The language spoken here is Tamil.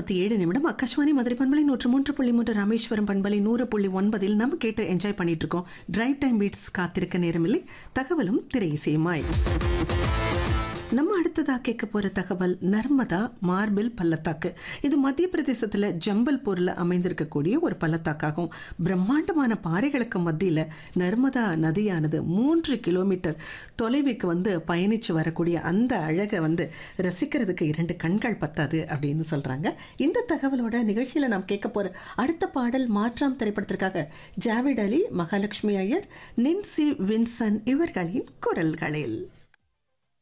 நாற்பத்தி ஏழு நிமிடம் ஆகாஷ்வாணி மதுரை பண்பலை நூற்று மூன்று புள்ளி மூன்று ராமேஸ்வரம் பண்பலை நூறு புள்ளி ஒன்பதில் நம்ம கேட்டு என்ஜாய் பண்ணிட்டு இருக்கோம் டிரைவ் டைம் பீட்ஸ் காத்திருக்க நேரமில்லை தகவலும் திரை இசையுமாய் நம்ம அடுத்ததா கேட்க போற தகவல் நர்மதா மார்பிள் பள்ளத்தாக்கு இது மத்திய பிரதேசத்துல ஜம்பல்பூர்ல அமைந்திருக்கக்கூடிய ஒரு பள்ளத்தாக்காகும் பிரம்மாண்டமான பாறைகளுக்கு மத்தியில நர்மதா நதியானது மூன்று கிலோமீட்டர் தொலைவுக்கு வந்து பயணிச்சு வரக்கூடிய அந்த அழகை வந்து ரசிக்கிறதுக்கு இரண்டு கண்கள் பத்தாது அப்படின்னு சொல்றாங்க இந்த தகவலோட நிகழ்ச்சியில நாம் கேட்க போற அடுத்த பாடல் மாற்றாம் திரைப்படத்திற்காக ஜாவிட் அலி மகாலட்சுமி ஐயர் நின்சி வின்சன் இவர்களின் குரல்களில்